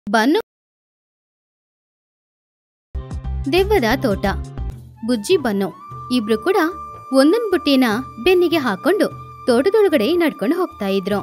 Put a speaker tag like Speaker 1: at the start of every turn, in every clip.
Speaker 1: bun ದೆವ್ವದ ತೋಟ ಬುಜ್ಜಿ bun ಇಬ್ರು ಕೂಡ ಒಂದೊಂದ್ ಬುಟ್ಟಿನ ಬೆನ್ನಿಗೆ ಹಾಕೊಂಡು ತೋಟದೊಳಗಡೆ ನಡ್ಕೊಂಡು ಹೋಗ್ತಾ ಇದ್ರು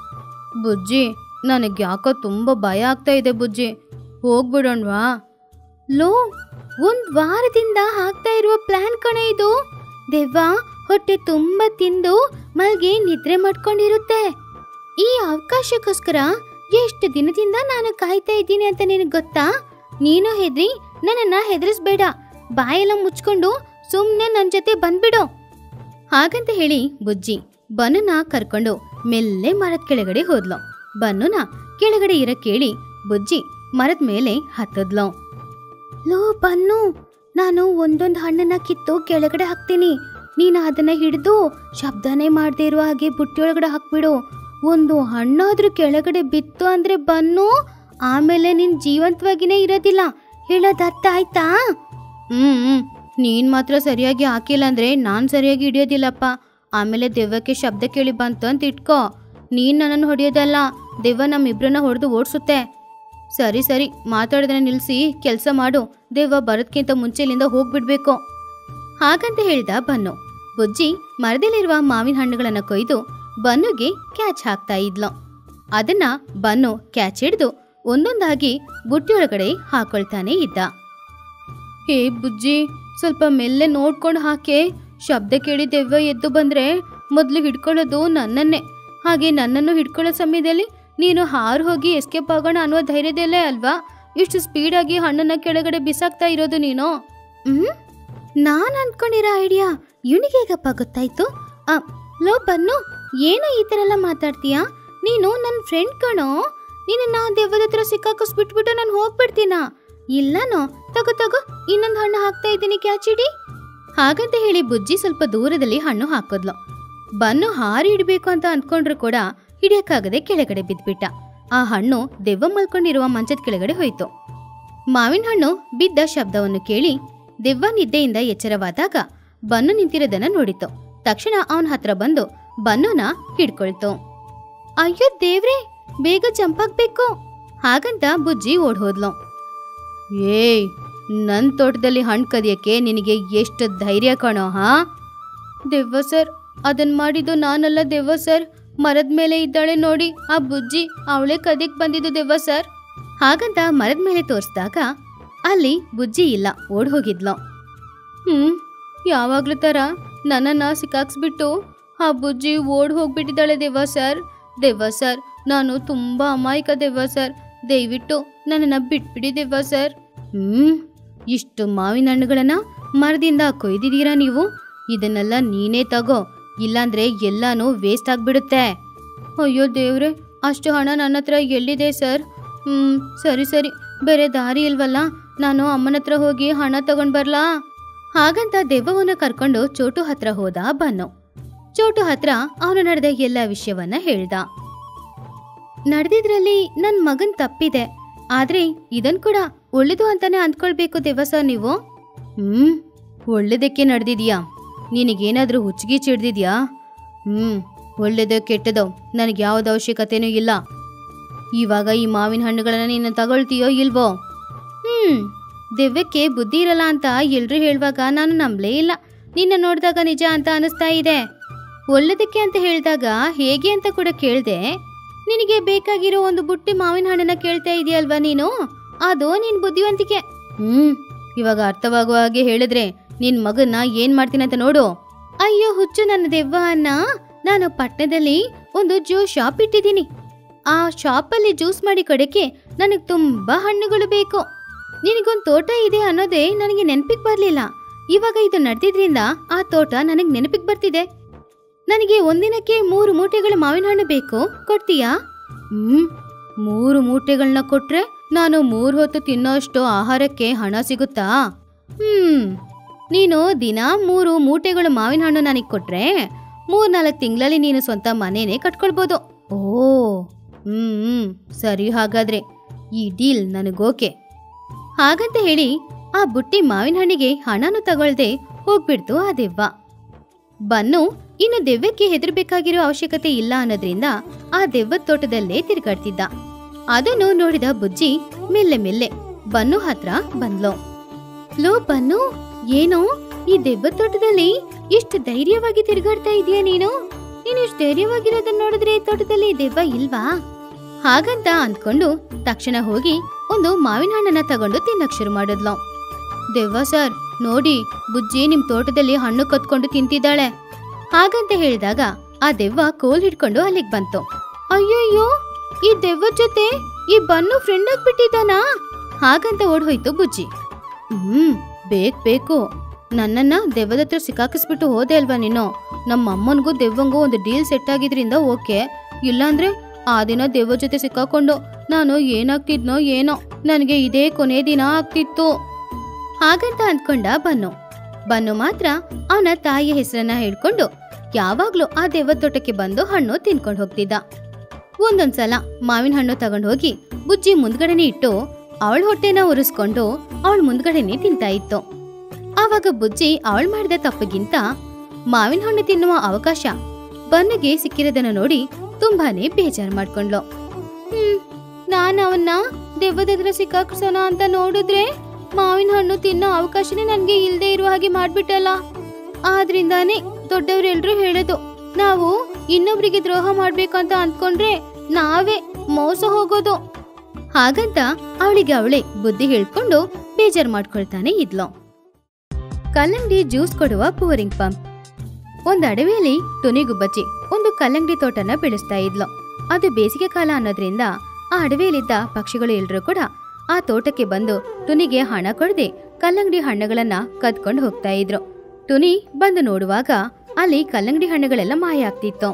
Speaker 1: ಬುಜ್ಜಿ ನನಗೆ ಯಾಕೋ ತುಂಬಾ ಭಯ ಆಗ್ತಾ ಇದೆ ಬುಜ್ಜಿ ಹೋಗ್ಬಿಡೋಣ್ವಾ ಲೋ ಒಂದ್ ವಾರದಿಂದ ಹಾಕ್ತಾ ಇರುವ ಪ್ಲಾನ್ ಕಣ ಇದು ದೆವ್ವ ಹೊಟ್ಟೆ ತುಂಬಾ ತಿಂದು ಮಲ್ಗೆ ನಿದ್ರೆ ಮಾಡ್ಕೊಂಡಿರುತ್ತೆ ಈ ಅವಕಾಶಕ್ಕೋಸ್ಕರ ಎಷ್ಟು ದಿನದಿಂದ ನಾನು ಕಾಯ್ತಾ ಇದ್ದೀನಿ ಅಂತ ನಿನಗೆ ಗೊತ್ತಾ ನೀನು ಹೆದ್ರಿ ನನ್ನನ್ನ ಹೆದರಿಸ್ಬೇಡ ಬಾಯೆಲ್ಲ ಮುಚ್ಕೊಂಡು ಸುಮ್ಮನೆ ನನ್ನ ಜೊತೆ ಬಂದ್ಬಿಡು ಹಾಗಂತ ಹೇಳಿ ಬುಜ್ಜಿ ಬನ್ನನ ಕರ್ಕೊಂಡು ಮೆಲ್ಲೆ ಮರದ ಕೆಳಗಡೆ ಹೋದ್ಲು ಬನ್ನುನ ಕೆಳಗಡೆ ಇರ ಕೇಳಿ ಬುಜ್ಜಿ ಮರದ ಮೇಲೆ ಹತ್ತದ್ಲು ಲೋ ಬನ್ನು ನಾನು ಒಂದೊಂದು ಹಣ್ಣನ್ನ ಕಿತ್ತು ಕೆಳಗಡೆ ಹಾಕ್ತೀನಿ ನೀನು ಅದನ್ನ ಹಿಡಿದು ಶಬ್ದನೇ ಮಾಡದೇ ಇರುವ ಹಾಗೆ ಬುಟ್ಟಿಯೊಳಗಡೆ ಹಾಕ್ಬಿಡು ಒಂದು ಹಣ್ಣಾದ್ರೂ ಕೆಳಗಡೆ ಬಿತ್ತು ಅಂದ್ರೆ ಬನ್ನು ಆಮೇಲೆ ನೀನ್ ಜೀವಂತವಾಗಿನೇ ಇರೋದಿಲ್ಲ ಹೇಳೋದ್ ಅರ್ಥ ಆಯ್ತಾ ಹ್ಮ್ ಹ್ಮ್ ನೀನ್ ಮಾತ್ರ ಸರಿಯಾಗಿ ಹಾಕಿಲ್ಲ ಅಂದ್ರೆ ನಾನ್ ಸರಿಯಾಗಿ ಹಿಡಿಯೋದಿಲ್ಲಪ್ಪ ಆಮೇಲೆ ದೆವ್ವಕ್ಕೆ ಶಬ್ದ ಕೇಳಿ ಬಂತು ಅಂತ ಇಟ್ಕೋ ನೀನ್ ನನ್ನನ್ನು ಹೊಡೆಯೋದಲ್ಲ ದೆವ್ವ ನಮ್ಮಿಬ್ರನ್ನ ಹೊಡೆದು ಓಡಿಸುತ್ತೆ ಸರಿ ಸರಿ ಮಾತಾಡೋದನ್ನ ನಿಲ್ಸಿ ಕೆಲಸ ಮಾಡು ದೆವ್ವ ಬರೋದ್ಕಿಂತ ಮುಂಚೆ ಇಲ್ಲಿಂದ ಹೋಗ್ಬಿಡ್ಬೇಕು ಹಾಗಂತ ಹೇಳಿದ ಬನ್ನು ಬುಜ್ಜಿ ಮರದಲ್ಲಿರುವ ಮಾವಿನ ಹಣ್ಣುಗಳನ್ನ ಕೊಯ್ದು ಬನ್ನುಗೆ ಕ್ಯಾಚ್ ಹಾಕ್ತಾ ಇದ್ಲು ಅದನ್ನ ಬನ್ನು ಕ್ಯಾಚ್ ಹಿಡಿದು ಒಂದೊಂದಾಗಿ ಬುಟ್ಟಿಯೊಳಗಡೆ ಹಾಕೊಳ್ತಾನೆ ಇದ್ದ ಹೇ ಬುಜ್ಜಿ ಸ್ವಲ್ಪ ಮೆಲ್ಲೆ ನೋಡ್ಕೊಂಡು ಹಾಕೆ ಶಬ್ದ ಕೇಳಿ ದೆವ್ವ ಎದ್ದು ಬಂದ್ರೆ ಮೊದಲು ಹಿಡ್ಕೊಳ್ಳೋದು ನನ್ನನ್ನೇ ಹಾಗೆ ನನ್ನನ್ನು ಹಿಡ್ಕೊಳ್ಳೋ ಸಮಯದಲ್ಲಿ ನೀನು ಹಾರು ಹೋಗಿ ಎಸ್ಕೇಪ್ ಆಗೋಣ ಅನ್ನುವ ಧೈರ್ಯದಲ್ಲೇ ಅಲ್ವಾ ಇಷ್ಟು ಸ್ಪೀಡಾಗಿ ಹಣ್ಣನ್ನ ಕೆಳಗಡೆ ಬಿಸಾಕ್ತಾ ಇರೋದು ನೀನು ಹ್ಮ್ ನಾನ್ ಅನ್ಕೊಂಡಿರೋ ಐಡಿಯಾ ಇವನಿಗೆ ಹೇಗಪ್ಪ ಗೊತ್ತಾಯ್ತು ಆ, ಲೋ ಬನ್ನು ಏನೋ ಈ ಥರ ಎಲ್ಲ ಮಾತಾಡ್ತೀಯಾ ನೀನು ನನ್ನ ಫ್ರೆಂಡ್ ಕಣೋ ನಿನ್ನ ದೆವ್ವದ ಹತ್ರ ಸಿಕ್ಕಾಕಿಸ್ಬಿಟ್ಬಿಟ್ಟು ನಾನು ಹೋಗ್ಬಿಡ್ತೀನಾ ಇಲ್ಲನೋ ತಗೋ ತಗೋ ಇನ್ನೊಂದು ಹಣ್ಣು ಹಾಕ್ತಾ ಇದ್ದೀನಿ ಕ್ಯಾಚಿಡಿ ಹಾಗಂತ ಹೇಳಿ ಬುಜ್ಜಿ ಸ್ವಲ್ಪ ದೂರದಲ್ಲಿ ಹಣ್ಣು ಹಾಕಿದ್ಲು ಬನ್ನು ಹಾರಿ ಹಿಡ್ಬೇಕು ಅಂತ ಅಂದ್ಕೊಂಡ್ರು ಕೂಡ ಹಿಡಿಯಕ್ಕಾಗದೆ ಕೆಳಗಡೆ ಬಿದ್ಬಿಟ್ಟ ಆ ಹಣ್ಣು ದೆವ್ವ ಮಲ್ಕೊಂಡಿರುವ ಮಂಚದ ಕೆಳಗಡೆ ಹೋಯ್ತು ಮಾವಿನ ಹಣ್ಣು ಬಿದ್ದ ಶಬ್ದವನ್ನು ಕೇಳಿ ದೆವ್ವ ನಿದ್ದೆಯಿಂದ ಎಚ್ಚರವಾದಾಗ ಬನ್ನು ನಿಂತಿರೋದನ್ನ ನೋಡಿತು ತಕ್ಷಣ ಅವನ ಹತ್ರ ಬಂದು ಬನ್ನುನ ಹಿಡ್ಕೊಳ್ತು ಅಯ್ಯೋ ದೇವ್ರೆ ಬೇಗ ಜಂಪ್ ಆಗ್ಬೇಕು ಹಾಗಂತ ಬುಜ್ಜಿ ಓಡ್ ಹೋದ್ಲು ಏಯ್ ನನ್ ತೋಟದಲ್ಲಿ ಹಣ್ಣು ಕದಿಯಕ್ಕೆ ನಿನಗೆ ಎಷ್ಟು ಧೈರ್ಯ ಕಣೋ ಹಾ ದೆವ್ವ ಸರ್ ಅದನ್ ಮಾಡಿದ್ದು ನಾನಲ್ಲ ದೆವ್ವ ಸರ್ ಮರದ ಮೇಲೆ ಇದ್ದಾಳೆ ನೋಡಿ ಆ ಬುಜ್ಜಿ ಅವಳೇ ಕದಿಕ್ ಬಂದಿದ್ದು ದೆವ್ವ ಸರ್ ಹಾಗಂತ ಮರದ ಮೇಲೆ ತೋರಿಸಿದಾಗ ಅಲ್ಲಿ ಬುಜ್ಜಿ ಇಲ್ಲ ಓಡ್ ಹೋಗಿದ್ಲು ಹ್ಮ್ ಯಾವಾಗ್ಲೂ ತರ ನನ್ನನ್ನ ಸಿಕ್ಕಾಕ್ಸ್ಬಿಟ್ಟು ಆ ಬುಜ್ಜಿ ಓಡ್ ಹೋಗ್ಬಿಟ್ಟಿದ್ದಾಳೆ ದೆವ್ವ ಸರ್ ದೆವ್ವ ಸರ್ ನಾನು ತುಂಬಾ ಅಮಾಯಕ ದೆವ್ವ ಸರ್ ದಯವಿಟ್ಟು ನನ್ನನ್ನ ಬಿಟ್ಬಿಡಿ ದೆವ್ವ ಸರ್ ಹ್ಮ್ ಇಷ್ಟು ಮಾವಿನ ಹಣ್ಣುಗಳನ್ನ ಮರದಿಂದ ಕೊಯ್ದಿದ್ದೀರಾ ನೀವು ಇದನ್ನೆಲ್ಲ ನೀನೇ ತಗೋ ಇಲ್ಲಾಂದ್ರೆ ಎಲ್ಲಾನು ವೇಸ್ಟ್ ಆಗ್ಬಿಡುತ್ತೆ ಅಯ್ಯೋ ದೇವ್ರೆ ಅಷ್ಟು ಹಣ ನನ್ನ ಹತ್ರ ಎಲ್ಲಿದೆ ಸರ್ ಹ್ಮ್ ಸರಿ ಸರಿ ಬೇರೆ ದಾರಿ ಇಲ್ವಲ್ಲ ನಾನು ಅಮ್ಮನ ಹತ್ರ ಹೋಗಿ ಹಣ ತಗೊಂಡ್ ಬರ್ಲಾ ಹಾಗಂತ ದೆವ್ವವನ್ನು ಕರ್ಕೊಂಡು ಚೋಟು ಹತ್ರ ಹೋದ ಬನ್ನು ಚೋಟು ಹತ್ರ ಅವನು ನಡೆದ ಎಲ್ಲ ವಿಷಯವನ್ನ ಹೇಳ್ದ ನಡೆದಿದ್ರಲ್ಲಿ ನನ್ ಮಗನ್ ತಪ್ಪಿದೆ ಆದ್ರೆ ಇದನ್ ಕೂಡ ಒಳ್ಳೇದು ಅಂತಾನೆ ಅಂದ್ಕೊಳ್ಬೇಕು ದೆವ್ವ ನೀವು ಹ್ಮ್ ಒಳ್ಳೇದಕ್ಕೆ ನಡೆದಿದ್ಯಾ ನಿನಗೇನಾದ್ರೂ ಹುಚ್ಚಿಗೆ ಹಿಡ್ದಿದ್ಯಾ ಹ್ಮ್ ಒಳ್ಳೇದೋ ಕೆಟ್ಟದೋ ನನಗೆ ಯಾವ್ದು ಅವಶ್ಯಕತೆನೂ ಇಲ್ಲ ಇವಾಗ ಈ ಮಾವಿನ ಹಣ್ಣುಗಳನ್ನ ನೀನು ತಗೊಳ್ತೀಯೋ ಇಲ್ವೋ ಹ್ಮ್ ದೆವ್ವಕ್ಕೆ ಬುದ್ಧಿ ಇರಲ್ಲ ಅಂತ ಎಲ್ರೂ ಹೇಳುವಾಗ ನಾನು ನಂಬಲೇ ಇಲ್ಲ ನಿನ್ನ ನೋಡಿದಾಗ ನಿಜ ಅಂತ ಅನಿಸ್ತಾ ಇದೆ ಒಳ್ಳೆದಕ್ಕೆ ಅಂತ ಹೇಳಿದಾಗ ಹೇಗೆ ಅಂತ ಕೂಡ ಕೇಳ್ದೆ ನಿನಗೆ ಬೇಕಾಗಿರೋ ಒಂದು ಬುಟ್ಟಿ ಮಾವಿನ ಹಣ್ಣನ್ನ ಕೇಳ್ತಾ ಇದೆಯಲ್ವಾ ನೀನು ಅದು ನಿನ್ ಬುದ್ಧಿವಂತಿಕೆ ಹ್ಮ್ ಇವಾಗ ಅರ್ಥವಾಗುವ ಹಾಗೆ ಹೇಳಿದ್ರೆ ನಿನ್ ಮಗನ್ನ ಏನ್ ಮಾಡ್ತೀನಿ ಅಂತ ನೋಡು ಅಯ್ಯೋ ಹುಚ್ಚು ನನ್ನ ದೆವ್ವ ಅನ್ನ ನಾನು ಪಟ್ಟಣದಲ್ಲಿ ಒಂದು ಜ್ಯೂಸ್ ಶಾಪ್ ಇಟ್ಟಿದ್ದೀನಿ ಆ ಶಾಪಲ್ಲಿ ಜ್ಯೂಸ್ ಮಾಡಿ ಕೊಡಕ್ಕೆ ನನಗೆ ತುಂಬಾ ಹಣ್ಣುಗಳು ಬೇಕು ನಿನಗೊಂದು ತೋಟ ಇದೆ ಅನ್ನೋದೇ ನನಗೆ ನೆನಪಿಗೆ ಬರಲಿಲ್ಲ ಇವಾಗ ಇದು ನಡೆದಿದ್ರಿಂದ ಆ ತೋಟ ನನಗೆ ನೆನಪಿಗೆ ಬರ್ತಿದೆ ನನಗೆ ಒಂದಿನಕ್ಕೆ ಮೂರು ಮೂಟೆಗಳ ಮಾವಿನ ಹಣ್ಣು ಬೇಕು ಕೊಡ್ತೀಯಾ ಹ್ಮ್ ಮೂರು ಮೂಟೆಗಳನ್ನ ಕೊಟ್ರೆ ನಾನು ಮೂರು ಹೊತ್ತು ತಿನ್ನೋಷ್ಟು ಆಹಾರಕ್ಕೆ ಹಣ ಸಿಗುತ್ತಾ ಹ್ಮ್ ನೀನು ದಿನ ಮೂರು ಮೂಟೆಗಳು ಮಾವಿನ ಹಣ್ಣು ನನಗೆ ಕೊಟ್ರೆ ಮೂರ್ನಾಲ್ಕು ತಿಂಗಳಲ್ಲಿ ನೀನು ಸ್ವಂತ ಮನೇನೆ ಕಟ್ಕೊಳ್ಬೋದು ಓ ಹ್ಮ್ ಹ್ಮ್ ಸರಿ ಹಾಗಾದ್ರೆ ಈ ಡೀಲ್ ನನಗೋಕೆ ಹಾಗಂತ ಹೇಳಿ ಆ ಬುಟ್ಟಿ ಮಾವಿನ ಹಣ್ಣಿಗೆ ಹಣನು ತಗೊಳ್ದೆ ಹೋಗ್ಬಿಡ್ತು ಆ ದೆವ್ವ ಬನ್ನು ಇನ್ನು ದೆವ್ವಕ್ಕೆ ಹೆದರ್ಬೇಕಾಗಿರೋ ಅವಶ್ಯಕತೆ ಇಲ್ಲ ಅನ್ನೋದ್ರಿಂದ ಆ ದೆವ್ವದ ತೋಟದಲ್ಲೇ ತಿರುಗಾಡ್ತಿದ್ದ ಅದನ್ನು ನೋಡಿದ ಬುಜ್ಜಿ ಮೆಲ್ಲೆ ಮೆಲ್ಲೆ ಬನ್ನು ಹತ್ರ ಬಂದ್ಲು ಲೋ ಬನ್ನು ಏನೋ ಈ ದೆವ್ವ ತೋಟದಲ್ಲಿ ಇಷ್ಟು ಧೈರ್ಯವಾಗಿ ತಿರುಗಾಡ್ತಾ ಇದೀಯ ನೀನು ನೀನು ಇಷ್ಟು ಧೈರ್ಯವಾಗಿರೋದನ್ನ ನೋಡಿದ್ರೆ ಈ ತೋಟದಲ್ಲಿ ದೆವ್ವ ಇಲ್ವಾ ಹಾಗಂತ ಅಂದ್ಕೊಂಡು ತಕ್ಷಣ ಹೋಗಿ ಒಂದು ಮಾವಿನ ಹಣ್ಣನ್ನ ತಗೊಂಡು ತಿನ್ನಕ್ ಶುರು ಮಾಡಿದ್ಲು ದೆವ್ವ ಸರ್ ನೋಡಿ ಬುಜ್ಜಿ ನಿಮ್ ತೋಟದಲ್ಲಿ ಹಣ್ಣು ಕತ್ಕೊಂಡು ತಿಂತಿದ್ದಾಳೆ ಹಾಗಂತ ಹೇಳಿದಾಗ ಆ ದೆವ್ವ ಕೋಲ್ ಹಿಡ್ಕೊಂಡು ಅಲ್ಲಿಗೆ ಬಂತು ಅಯ್ಯಯ್ಯೋ ಈ ದೆವ್ವದ ಜೊತೆ ಈ ಬನ್ನು ಫ್ರೆಂಡ್ ಆಗ್ಬಿಟ್ಟಿದ್ದಾನಾ ಹಾಗಂತ ಓಡ್ ಹೋಯ್ತು ಬುಜ್ಜಿ ಹ್ಮ್ ಬೇಕ್ ಬೇಕು ನನ್ನನ್ನ ದೆವ್ವದ ಹತ್ರ ಸಿಕ್ಕಾಕಿಸ್ಬಿಟ್ಟು ಹೋದೆ ಅಲ್ವಾ ನೀನು ನಮ್ಮ ಅಮ್ಮನ್ಗೂ ದೆವ್ವಂಗೂ ಒಂದು ಡೀಲ್ ಸೆಟ್ ಆಗಿದ್ರಿಂದ ಓಕೆ ಇಲ್ಲಾಂದ್ರೆ ಆ ದಿನ ದೆವ್ವ ಜೊತೆ ಸಿಕ್ಕಾಕೊಂಡು ನಾನು ಏನಾಗ್ತಿದ್ನೋ ಏನೋ ನನಗೆ ಇದೇ ಕೊನೆ ದಿನ ಆಗ್ತಿತ್ತು ಹಾಗಂತ ಅಂದ್ಕೊಂಡ ಬನ್ನು ಬನ್ನು ಮಾತ್ರ ಅವನ ತಾಯಿಯ ಹೆಸರನ್ನ ಹೇಳ್ಕೊಂಡು ಯಾವಾಗ್ಲೂ ಆ ದೆವ್ವ ತೋಟಕ್ಕೆ ಬಂದು ಹಣ್ಣು ತಿನ್ಕೊಂಡು ಹೋಗ್ತಿದ್ದ ಒಂದೊಂದ್ಸಲ ಮಾವಿನ ಹಣ್ಣು ತಗೊಂಡು ಹೋಗಿ ಬುಜ್ಜಿ ಮುಂದ್ಗಡೆನೆ ಇಟ್ಟು ಅವಳ ಹೊಟ್ಟೆನ ಉರಿಸ್ಕೊಂಡು ಅವಳ ಮುಂದ್ಗಡೆನೆ ತಿಂತಾ ಇತ್ತು ಆವಾಗ ಬುಜ್ಜಿ ಅವಳು ಮಾಡಿದ ತಪ್ಪಿಗಿಂತ ಮಾವಿನ ಹಣ್ಣು ತಿನ್ನುವ ಅವಕಾಶ ಬನ್ನಿಗೆ ಸಿಕ್ಕಿರೋದನ್ನ ನೋಡಿ ತುಂಬಾನೇ ಬೇಜಾರು ಮಾಡ್ಕೊಂಡ್ಲು ಹ್ಮ್ ನಾನು ಅವನ್ನ ದೆವ್ವದ ಹತ್ರ ಸಿಕ್ಕಾಕ್ಸೋಣ ಅಂತ ನೋಡಿದ್ರೆ ಮಾವಿನ ಹಣ್ಣು ತಿನ್ನೋ ಅವಕಾಶನೇ ನನ್ಗೆ ಇಲ್ದೇ ಇರುವ ಹಾಗೆ ಮಾಡ್ಬಿಟ್ಟಲ್ಲ ಆದ್ರಿಂದಾನೇ ದೊಡ್ಡವರೆಲ್ರೂ ಹೇಳೋದು ನಾವು ಇನ್ನೊಬ್ರಿಗೆ ದ್ರೋಹ ಮಾಡ್ಬೇಕಂತ ಅಂದ್ಕೊಂಡ್ರೆ ನಾವೇ ಮೋಸ ಹೋಗೋದು ಹಾಗಂತ ಅವಳಿಗೆ ಅವಳೇ ಬುದ್ಧಿ ಹೇಳ್ಕೊಂಡು ಬೇಜಾರ್ ಮಾಡ್ಕೊಳ್ತಾನೆ ಇದ್ಲು ಕಲ್ಲಂಗಡಿ ಜ್ಯೂಸ್ ಕೊಡುವ ಬೋರಿಂಗ್ ಪಂಪ್ ಒಂದ್ ಅಡವಿಯಲ್ಲಿ ಟುನಿಗುಬ್ಬಚ್ಚಿ ಒಂದು ಕಲ್ಲಂಗಡಿ ತೋಟನ ಬೆಳೆಸ್ತಾ ಇದ್ಲು ಅದು ಬೇಸಿಗೆ ಕಾಲ ಅನ್ನೋದ್ರಿಂದ ಆ ಅಡವಿಯಲ್ಲಿದ್ದ ಪಕ್ಷಿಗಳು ಎಲ್ರೂ ಕೂಡ ಆ ತೋಟಕ್ಕೆ ಬಂದು ಟುನಿಗೆ ಹಣ ಕೊಡದೆ ಕಲ್ಲಂಗಡಿ ಹಣ್ಣುಗಳನ್ನ ಕದ್ಕೊಂಡು ಹೋಗ್ತಾ ಇದ್ರು ಟುನಿ ಬಂದು ನೋಡುವಾಗ ಅಲ್ಲಿ ಕಲ್ಲಂಗಡಿ ಹಣ್ಣುಗಳೆಲ್ಲ ಮಾಯ ಆಗ್ತಿತ್ತು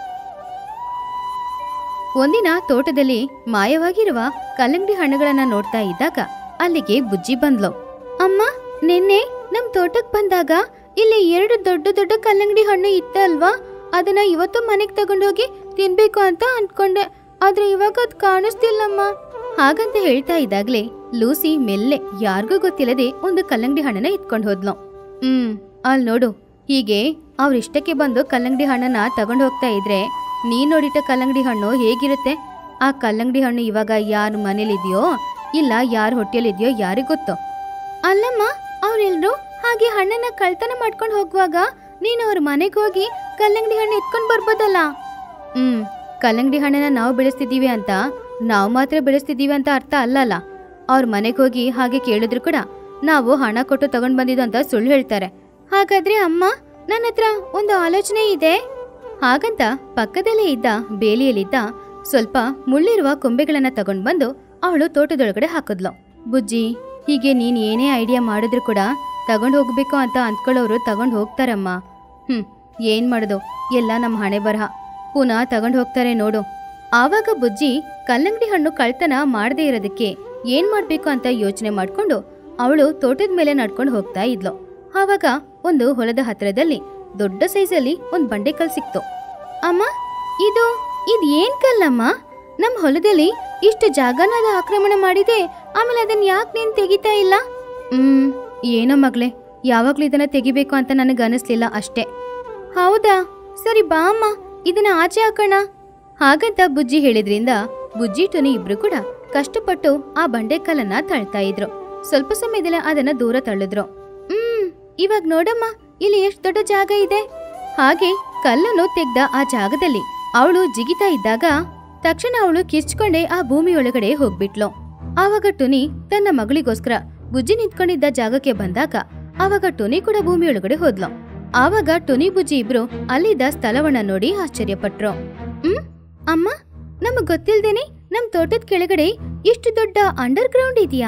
Speaker 1: ಒಂದಿನ ತೋಟದಲ್ಲಿ ಮಾಯವಾಗಿರುವ ಕಲ್ಲಂಗಡಿ ಹಣ್ಣುಗಳನ್ನ ನೋಡ್ತಾ ಇದ್ದಾಗ ಅಲ್ಲಿಗೆ ಬುಜ್ಜಿ ಬಂದ್ಲು ಅಮ್ಮ ನಿನ್ನೆ ನಮ್ ತೋಟಕ್ ಬಂದಾಗ ಇಲ್ಲಿ ಎರಡು ದೊಡ್ಡ ದೊಡ್ಡ ಕಲ್ಲಂಗಡಿ ಹಣ್ಣು ಇತ್ತ ಅಲ್ವಾ ಅದನ್ನ ಇವತ್ತು ಮನೆಗ್ ತಗೊಂಡೋಗಿ ತಿನ್ಬೇಕು ಅಂತ ಅನ್ಕೊಂಡೆ ಆದ್ರೆ ಇವಾಗ ಅದ್ ಕಾಣಿಸ್ತಿಲ್ಲಮ್ಮ ಹಾಗಂತ ಹೇಳ್ತಾ ಇದ್ದಾಗ್ಲೇ ಲೂಸಿ ಮೆಲ್ಲೆ ಯಾರಿಗೂ ಗೊತ್ತಿಲ್ಲದೆ ಒಂದು ಕಲ್ಲಂಗಡಿ ಹಣ್ಣನ್ನ ಎತ್ಕೊಂಡು ಹೋದ್ಲು ಹ್ಮ್ ಅಲ್ ನೋಡು ಹೀಗೆ ಅವ್ರ ಇಷ್ಟಕ್ಕೆ ಬಂದು ಕಲ್ಲಂಗಡಿ ಹಣ್ಣನ್ನ ತಗೊಂಡು ಹೋಗ್ತಾ ಇದ್ರೆ ನೀನ್ ನೋಡಿಟ್ಟ ಕಲ್ಲಂಗಡಿ ಹಣ್ಣು ಹೇಗಿರುತ್ತೆ ಆ ಕಲ್ಲಂಗಡಿ ಹಣ್ಣು ಇವಾಗ ಯಾರ ಮನೇಲಿದೆಯೋ ಇಲ್ಲ ಯಾರ ಹೊಟ್ಟೆಲಿದೆಯೋ ಯಾರಿಗ್ ಗೊತ್ತೋ ಅಲ್ಲಮ್ಮ ಅವ್ರೆಲ್ರು ಹಾಗೆ ಹಣ್ಣನ್ನ ಕಳ್ತನ ಮಾಡ್ಕೊಂಡು ಹೋಗುವಾಗ ನೀನು ಅವ್ರ ಮನೆಗೆ ಹೋಗಿ ಕಲ್ಲಂಗಡಿ ಹಣ್ಣು ಎತ್ಕೊಂಡು ಬರ್ಬೋದಲ್ಲ ಹ್ಮ್ ಕಲ್ಲಂಗಡಿ ಹಣ್ಣನ್ನ ನಾವು ಬೆಳೆಸ್ತಿದೀವಿ ಅಂತ ನಾವು ಮಾತ್ರ ಬೆಳೆಸ್ತಿದೀವಿ ಅಂತ ಅರ್ಥ ಅಲ್ಲಲ್ಲ ಅವ್ರ ಮನೆಗೆ ಹೋಗಿ ಹಾಗೆ ಕೇಳಿದ್ರು ಕೂಡ ನಾವು ಹಣ ಕೊಟ್ಟು ತಗೊಂಡ್ ಬಂದಿದ್ದು ಅಂತ ಸುಳ್ಳು ಹೇಳ್ತಾರೆ ಹಾಗಾದ್ರೆ ಅಮ್ಮ ನನ್ನ ಹತ್ರ ಒಂದು ಆಲೋಚನೆ ಇದೆ ಹಾಗಂತ ಪಕ್ಕದಲ್ಲೇ ಇದ್ದ ಬೇಲಿಯಲ್ಲಿದ್ದ ಸ್ವಲ್ಪ ಮುಳ್ಳಿರುವ ಕೊಂಬೆಗಳನ್ನ ತಗೊಂಡ್ ಬಂದು ಅವಳು ತೋಟದೊಳಗಡೆ ಹಾಕಿದ್ಲು ಬುಜ್ಜಿ ಹೀಗೆ ನೀನ್ ಏನೇ ಐಡಿಯಾ ಮಾಡಿದ್ರು ಕೂಡ ತಗೊಂಡ್ ಹೋಗ್ಬೇಕು ಅಂತ ಅಂದ್ಕೊಳ್ಳೋರು ತಗೊಂಡ್ ಹೋಗ್ತಾರಮ್ಮ ಹ್ಮ್ ಏನ್ ಮಾಡೋದು ಎಲ್ಲ ನಮ್ಮ ಹಣೆ ಬರಹ ಪುನಃ ತಗೊಂಡ್ ಹೋಗ್ತಾರೆ ನೋಡು ಆವಾಗ ಬುಜ್ಜಿ ಕಲ್ಲಂಗಡಿ ಹಣ್ಣು ಕಳ್ತನ ಮಾಡದೇ ಇರೋದಕ್ಕೆ ಏನ್ ಮಾಡ್ಬೇಕು ಅಂತ ಯೋಚನೆ ಮಾಡ್ಕೊಂಡು ಅವಳು ತೋಟದ ಮೇಲೆ ನಡ್ಕೊಂಡು ಹೋಗ್ತಾ ಇದ್ಲು ಆವಾಗ ಒಂದು ಹೊಲದ ಹತ್ರದಲ್ಲಿ ದೊಡ್ಡ ಸೈಜಲ್ಲಿ ಒಂದ್ ಬಂಡೆಕಲ್ ಸಿಕ್ತು ಅಮ್ಮ ಇದು ಇದ್ ಏನ್ ಕಲ್ಲಮ್ಮ ನಮ್ ಹೊಲದಲ್ಲಿ ಇಷ್ಟು ಜಾಗನ ಅದು ಆಕ್ರಮಣ ಮಾಡಿದೆ ಆಮೇಲೆ ಅದನ್ನ ಯಾಕೆ ನೀನ್ ತೆಗಿತಾ ಇಲ್ಲ ಹ್ಮ್ ಏನೋ ಮಗ್ಳೆ ಯಾವಾಗ್ಲೂ ಇದನ್ನ ತೆಗಿಬೇಕು ಅಂತ ನನಗೆ ಅನಿಸ್ಲಿಲ್ಲ ಅಷ್ಟೇ ಹೌದಾ ಸರಿ ಬಾ ಅಮ್ಮ ಇದನ್ನ ಆಚೆ ಹಾಕೋಣ ಹಾಗಂತ ಬುಜ್ಜಿ ಹೇಳಿದ್ರಿಂದ ಬುಜ್ಜಿ ಟುನಿ ಇಬ್ರು ಕೂಡ ಕಷ್ಟಪಟ್ಟು ಆ ಬಂಡೆಕಲ್ಲನ್ನ ತಳ್ತಾ ಇದ್ರು ಸ್ವಲ್ಪ ಸಮಯದಲ್ಲಿ ಅದನ್ನ ದೂರ ತಳ್ಳಿದ್ರು ಹ್ಮ್ ಇವಾಗ ನೋಡಮ್ಮ ಇಲ್ಲಿ ಎಷ್ಟು ದೊಡ್ಡ ಜಾಗ ಇದೆ ಹಾಗೆ ಕಲ್ಲನ್ನು ತೆಗ್ದ ಆ ಜಾಗದಲ್ಲಿ ಅವಳು ಜಿಗಿತಾ ಇದ್ದಾಗ ತಕ್ಷಣ ಅವಳು ಕಿರ್ಚ್ಕೊಂಡೆ ಆ ಭೂಮಿ ಒಳಗಡೆ ಹೋಗ್ಬಿಟ್ಲು ಆವಾಗ ಟುನಿ ತನ್ನ ಮಗಳಿಗೋಸ್ಕರ ಬುಜ್ಜಿ ನಿಂತ್ಕೊಂಡಿದ್ದ ಜಾಗಕ್ಕೆ ಬಂದಾಗ ಆವಾಗ ಟುನಿ ಕೂಡ ಭೂಮಿ ಒಳಗಡೆ ಹೋದ್ಲು ಆವಾಗ ಟುನಿ ಬುಜ್ಜಿ ಇಬ್ರು ಅಲ್ಲಿದ್ದ ಸ್ಥಳವನ್ನ ನೋಡಿ ಆಶ್ಚರ್ಯಪಟ್ರು ಹ್ಮ್ ಅಮ್ಮ ನಮಗ್ ಗೊತ್ತಿಲ್ದೇನೆ ನಮ್ ತೋಟದ ಕೆಳಗಡೆ ಇಷ್ಟು ದೊಡ್ಡ ಅಂಡರ್ ಗ್ರೌಂಡ್ ಇದೆಯಾ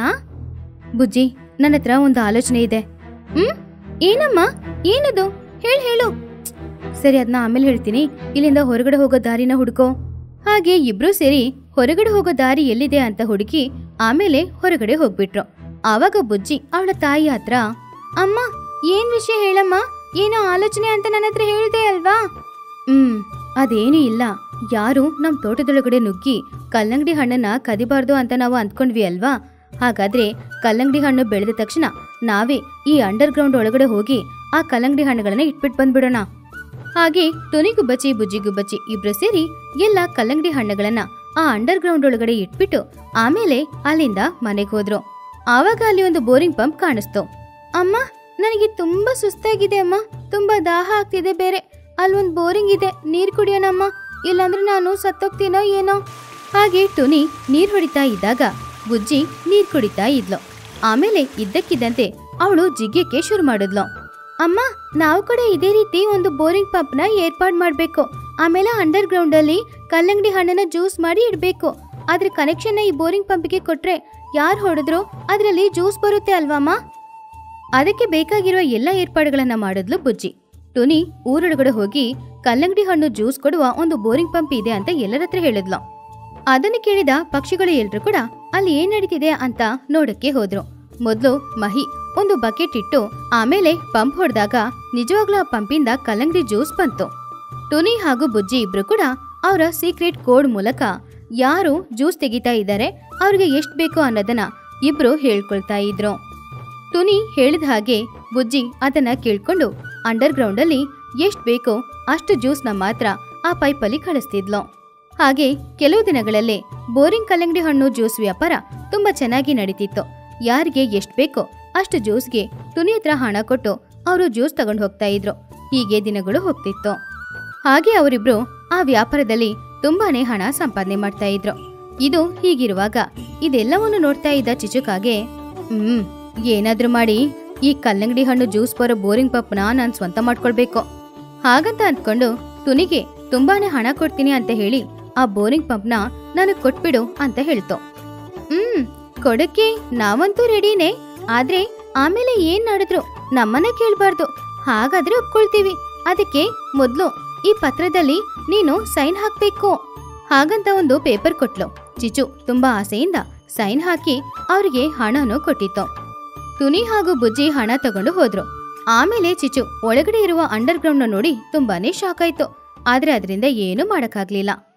Speaker 1: ಬುಜ್ಜಿ ನನ್ನ ಹತ್ರ ಒಂದು ಆಲೋಚನೆ ಇದೆ ಹ್ಮ್ ಏನಮ್ಮ ಏನದು ಹೇಳ್ ಹೇಳು ಸರಿ ಅದನ್ನ ಆಮೇಲೆ ಹೇಳ್ತೀನಿ ಇಲ್ಲಿಂದ ಹೊರಗಡೆ ಹೋಗೋ ದಾರಿನ ಹುಡುಕೋ ಹಾಗೆ ಇಬ್ರು ಸೇರಿ ಹೊರಗಡೆ ಹೋಗೋ ದಾರಿ ಎಲ್ಲಿದೆ ಅಂತ ಹುಡುಕಿ ಆಮೇಲೆ ಹೊರಗಡೆ ಹೋಗ್ಬಿಟ್ರು ಆವಾಗ ಬುಜ್ಜಿ ಅವಳ ತಾಯಿ ಹತ್ರ ಅಮ್ಮ ಏನ್ ವಿಷಯ ಹೇಳಮ್ಮ ಏನೋ ಆಲೋಚನೆ ಅಂತ ನನ್ನ ಹತ್ರ ಹೇಳ್ದೆ ಅಲ್ವಾ ಹ್ಮ್ ಅದೇನು ಇಲ್ಲ ಯಾರು ನಮ್ ತೋಟದೊಳಗಡೆ ನುಗ್ಗಿ ಕಲ್ಲಂಗಡಿ ಹಣ್ಣನ್ನ ಕದಿಬಾರ್ದು ಅಂತ ನಾವು ಅಂದ್ಕೊಂಡ್ವಿ ಅಲ್ವಾ ಹಾಗಾದ್ರೆ ಕಲ್ಲಂಗಡಿ ಹಣ್ಣು ಬೆಳೆದ ತಕ್ಷಣ ನಾವೇ ಈ ಅಂಡರ್ ಗ್ರೌಂಡ್ ಒಳಗಡೆ ಹೋಗಿ ಆ ಕಲ್ಲಂಗಡಿ ಹಣ್ಣುಗಳನ್ನ ಇಟ್ಬಿಟ್ಟು ಬಂದ್ಬಿಡೋಣ ಹಾಗೆ ಟೊನಿ ಗುಬ್ಬಚ್ಚಿ ಬುಜ್ಜಿ ಗುಬ್ಬಚ್ಚಿ ಇಬ್ರು ಸೇರಿ ಎಲ್ಲ ಕಲ್ಲಂಗಡಿ ಹಣ್ಣುಗಳನ್ನ ಆ ಅಂಡರ್ ಗ್ರೌಂಡ್ ಒಳಗಡೆ ಇಟ್ಬಿಟ್ಟು ಆಮೇಲೆ ಅಲ್ಲಿಂದ ಮನೆಗೆ ಹೋದ್ರು ಆವಾಗ ಅಲ್ಲಿ ಒಂದು ಬೋರಿಂಗ್ ಪಂಪ್ ಕಾಣಿಸ್ತು ಅಮ್ಮ ನನಗೆ ತುಂಬಾ ಸುಸ್ತಾಗಿದೆ ಅಮ್ಮ ತುಂಬಾ ದಾಹ ಆಗ್ತಿದೆ ಬೇರೆ ಅಲ್ಲೊಂದು ಬೋರಿಂಗ್ ಇದೆ ನೀರ್ ಕುಡಿಯೋಣಮ್ಮ ಇಲ್ಲಾಂದ್ರೆ ನಾನು ಸತ್ತೋಗ್ತೀನೋ ಏನೋ ಹಾಗೆ ಟುನಿ ನೀರ್ ಹೊಡಿತಾ ಇದ್ದಾಗ ಬುಜ್ಜಿ ನೀರ್ ಕುಡಿತಾ ಇದ್ಲು ಆಮೇಲೆ ಇದ್ದಕ್ಕಿದ್ದಂತೆ ಅವಳು ಜಿಗ್ಗಕ್ಕೆ ಶುರು ಮಾಡಿದ್ಲು ಅಮ್ಮ ನಾವು ಕೂಡ ಇದೇ ರೀತಿ ಒಂದು ಬೋರಿಂಗ್ ಪಂಪ್ನ ಏರ್ಪಾಡು ಮಾಡಬೇಕು ಆಮೇಲೆ ಅಂಡರ್ ಗ್ರೌಂಡ್ ಅಲ್ಲಿ ಕಲ್ಲಂಗಡಿ ಹಣ್ಣನ್ನ ಜ್ಯೂಸ್ ಮಾಡಿ ಇಡಬೇಕು ಅದ್ರ ಕನೆಕ್ಷನ್ ಈ ಬೋರಿಂಗ್ ಪಂಪ್ಗೆ ಕೊಟ್ರೆ ಯಾರು ಹೊಡೆದ್ರು ಅದರಲ್ಲಿ ಜ್ಯೂಸ್ ಬರುತ್ತೆ ಅಲ್ವಮ್ಮ ಅದಕ್ಕೆ ಬೇಕಾಗಿರುವ ಎಲ್ಲ ಏರ್ಪಾಡುಗಳನ್ನ ಮಾಡಿದ್ಲು ಬುಜ್ಜಿ ಟುನಿ ಊರೊಳಗಡೆ ಹೋಗಿ ಕಲ್ಲಂಗಡಿ ಹಣ್ಣು ಜ್ಯೂಸ್ ಕೊಡುವ ಒಂದು ಬೋರಿಂಗ್ ಪಂಪ್ ಇದೆ ಅಂತ ಎಲ್ಲರ ಹತ್ರ ಹೇಳಿದ್ಲು ಅದನ್ನು ಕೇಳಿದ ಪಕ್ಷಿಗಳು ಎಲ್ರು ಕೂಡ ಅಲ್ಲಿ ಏನ್ ನಡೀತಿದೆ ಅಂತ ನೋಡಕ್ಕೆ ಹೋದ್ರು ಮೊದ್ಲು ಮಹಿ ಒಂದು ಬಕೆಟ್ ಇಟ್ಟು ಆಮೇಲೆ ಪಂಪ್ ಹೊಡೆದಾಗ ನಿಜವಾಗ್ಲೂ ಆ ಪಂಪಿಂದ ಕಲ್ಲಂಗಡಿ ಜ್ಯೂಸ್ ಬಂತು ಟುನಿ ಹಾಗೂ ಬುಜ್ಜಿ ಇಬ್ರು ಕೂಡ ಅವರ ಸೀಕ್ರೆಟ್ ಕೋಡ್ ಮೂಲಕ ಯಾರು ಜ್ಯೂಸ್ ತೆಗಿತಾ ಇದ್ದಾರೆ ಅವ್ರಿಗೆ ಎಷ್ಟ್ ಬೇಕು ಅನ್ನೋದನ್ನ ಇಬ್ರು ಹೇಳ್ಕೊಳ್ತಾ ಇದ್ರು ಟುನಿ ಹೇಳಿದ ಹಾಗೆ ಬುಜ್ಜಿ ಅದನ್ನ ಕೇಳ್ಕೊಂಡು ಅಂಡರ್ ಗ್ರೌಂಡ್ ಅಲ್ಲಿ ಎಷ್ಟ್ ಬೇಕೋ ಅಷ್ಟು ಜ್ಯೂಸ್ನ ಮಾತ್ರ ಆ ಪೈಪಲ್ಲಿ ಕಳಿಸ್ತಿದ್ಲು ಹಾಗೆ ಕೆಲವು ದಿನಗಳಲ್ಲೇ ಬೋರಿಂಗ್ ಕಲ್ಲಂಗಡಿ ಹಣ್ಣು ಜ್ಯೂಸ್ ವ್ಯಾಪಾರ ತುಂಬಾ ಚೆನ್ನಾಗಿ ನಡೀತಿತ್ತು ಯಾರಿಗೆ ಎಷ್ಟ್ ಬೇಕೋ ಅಷ್ಟು ಜ್ಯೂಸ್ಗೆ ಟುನಿ ಹತ್ರ ಹಣ ಕೊಟ್ಟು ಅವರು ಜ್ಯೂಸ್ ತಗೊಂಡು ಹೋಗ್ತಾ ಇದ್ರು ಹೀಗೆ ದಿನಗಳು ಹೋಗ್ತಿತ್ತು ಹಾಗೆ ಅವರಿಬ್ರು ಆ ವ್ಯಾಪಾರದಲ್ಲಿ ತುಂಬಾನೇ ಹಣ ಸಂಪಾದನೆ ಮಾಡ್ತಾ ಇದ್ರು ಇದು ಹೀಗಿರುವಾಗ ಇದೆಲ್ಲವನ್ನು ನೋಡ್ತಾ ಇದ್ದ ಚಿಚುಕಾಗೆ ಹ್ಮ್ ಏನಾದ್ರೂ ಮಾಡಿ ಈ ಕಲ್ಲಂಗಡಿ ಹಣ್ಣು ಜ್ಯೂಸ್ ಬರೋ ಬೋರಿಂಗ್ ಪಂಪ್ನ ನಾನು ಸ್ವಂತ ಮಾಡ್ಕೊಳ್ಬೇಕು ಹಾಗಂತ ಅಂದ್ಕೊಂಡು ಟುನಿಗೆ ತುಂಬಾನೇ ಹಣ ಕೊಡ್ತೀನಿ ಅಂತ ಹೇಳಿ ಆ ಬೋರಿಂಗ್ ಪಂಪ್ನ ನನಗ್ ಕೊಟ್ಬಿಡು ಅಂತ ಹೇಳ್ತು ಹ್ಮ್ ಕೊಡಕ್ಕೆ ನಾವಂತೂ ರೆಡಿನೇ ಆದ್ರೆ ಆಮೇಲೆ ಏನ್ ನಡೆದ್ರು ನಮ್ಮನ್ನ ಕೇಳ್ಬಾರ್ದು ಹಾಗಾದ್ರೆ ಒಪ್ಕೊಳ್ತೀವಿ ಅದಕ್ಕೆ ಮೊದ್ಲು ಈ ಪತ್ರದಲ್ಲಿ ನೀನು ಸೈನ್ ಹಾಕ್ಬೇಕು ಹಾಗಂತ ಒಂದು ಪೇಪರ್ ಕೊಟ್ಲು ಚಿಚು ತುಂಬಾ ಆಸೆಯಿಂದ ಸೈನ್ ಹಾಕಿ ಅವ್ರಿಗೆ ಹಣನೂ ಕೊಟ್ಟಿತ್ತು ಟುನಿ ಹಾಗೂ ಬುಜ್ಜಿ ಹಣ ತಗೊಂಡು ಹೋದ್ರು ಆಮೇಲೆ ಚಿಚು ಒಳಗಡೆ ಇರುವ ಅಂಡರ್ ಗ್ರೌಂಡ್ ನೋಡಿ ತುಂಬಾನೇ ಶಾಕ್ ಆಯ್ತು ಆದ್ರೆ ಅದರಿಂದ ಏನೂ ಮಾಡಕ್ಕಾಗ್ಲಿಲ್ಲ